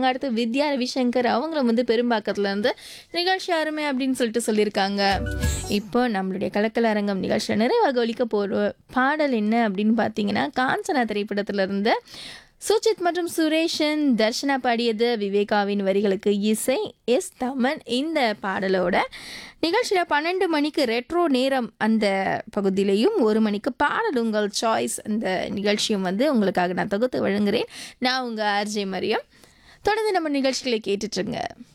சொல்லியிருக்காங்க அடுத்து வித்யா ரவிசங்கர் அவங்களும் வந்து பெரும்பாக்கத்துல இருந்து நிகழ்ச்சி அருமை அப்படின்னு சொல்லிட்டு சொல்லியிருக்காங்க இப்போ நம்மளுடைய கலக்கல் அரங்கம் நிகழ்ச்சியில் நிறைவாக ஒலிக்க போகிற பாடல் என்ன அப்படின்னு பார்த்தீங்கன்னா காஞ்சனா திரைப்படத்துல இருந்து சுஜித் மற்றும் சுரேஷன் தர்ஷனா பாடியது விவேகாவின் வரிகளுக்கு இசை எஸ் தமன் இந்த பாடலோட நிகழ்ச்சியில் பன்னெண்டு மணிக்கு ரெட்ரோ நேரம் அந்த பகுதியிலையும் ஒரு மணிக்கு பாடல் உங்கள் சாய்ஸ் அந்த நிகழ்ச்சியும் வந்து உங்களுக்காக நான் தொகுத்து வழங்குறேன் நான் உங்கள் ஆர்ஜே மரியம் தொடர்ந்து நம்ம நிகழ்ச்சிகளை கேட்டுட்ருங்க